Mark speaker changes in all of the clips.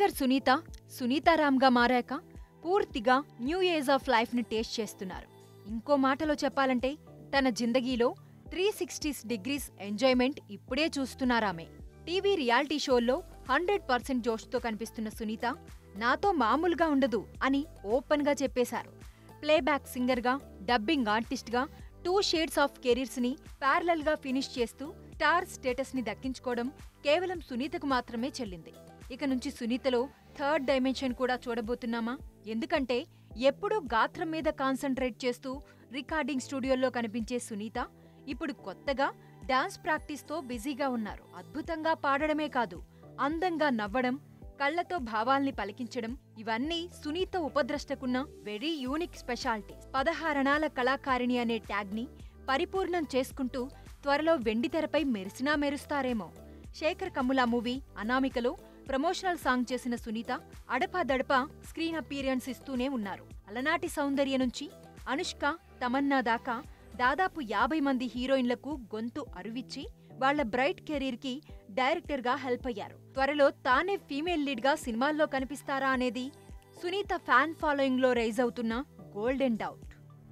Speaker 1: singer Sunitha సునీతారామ్గా మారాక పూర్తిగా న్యూ ఏజ్ ఆఫ్ లైఫ్ని టేస్ట్ చేస్తున్నారు ఇంకో మాటలో చెప్పాలంటే తన జిందగీలో త్రీ సిక్స్టీస్ డిగ్రీస్ ఎంజాయ్మెంట్ ఇప్పుడే చూస్తున్నారామె టీవీ రియాలిటీ షోల్లో హండ్రెడ్ పర్సెంట్ జోష్తో కనిపిస్తున్న సునీత నాతో మామూలుగా ఉండదు అని ఓపెన్గా చెప్పేశారు ప్లేబ్యాక్ సింగర్గా డబ్బింగ్ ఆర్టిస్ట్గా టూ షేడ్స్ ఆఫ్ కెరీర్స్ని ప్యారలల్గా ఫినిష్ చేస్తూ స్టార్ స్టేటస్ని దక్కించుకోవడం కేవలం సునీతకు మాత్రమే చెల్లింది ఇక నుంచి సునీతలో థర్డ్ డైమెన్షన్ కూడా చూడబోతున్నామా ఎందుకంటే ఎప్పుడూ గాత్రం మీద కాన్సంట్రేట్ చేస్తూ రికార్డింగ్ స్టూడియోల్లో కనిపించే సునీత ఇప్పుడు కొత్తగా డాన్స్ ప్రాక్టీస్తో బిజీగా ఉన్నారు అద్భుతంగా పాడడమే కాదు అందంగా నవ్వడం కళ్లతో భావాల్ని పలికించడం ఇవన్నీ సునీత ఉపద్రష్టకున్న వెరీ యూనిక్ స్పెషాలిటీస్ పదహారణాల కళాకారిణి అనే ట్యాగ్ని పరిపూర్ణం చేసుకుంటూ త్వరలో వెండితెరపై మెరిసినా మెరుస్తారేమో శేఖర్ కమ్ములా మూవీ అనామికలో ప్రమోషనల్ సాంగ్ చేసిన సునీత అడపాదడపా స్క్రీన్ అపీరియన్స్ ఇస్తూనే ఉన్నారు అలనాటి సౌందర్య నుంచి అనుష్క తమన్నా దాకా దాదాపు యాభై మంది హీరోయిన్లకు గొంతు అరువిచ్చి వాళ్ల బ్రైట్ కెరీర్కి డైరెక్టర్గా హెల్ప్ అయ్యారు త్వరలో తానే ఫీమేల్ లీడ్గా సినిమాల్లో కనిపిస్తారా అనేది సునీత ఫ్యాన్ ఫాలోయింగ్లో రైజ్ అవుతున్న golden doubt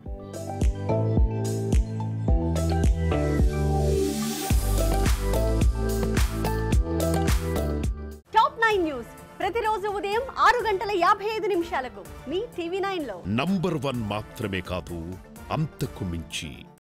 Speaker 2: top nine news ప్రతిరోజు ఉదయం ఆరు గంటల యాభై ఐదు నిమిషాలకు మీ టీవీ నైన్ లో
Speaker 3: నంబర్ వన్ మాత్రమే కాదు అంతకు మించి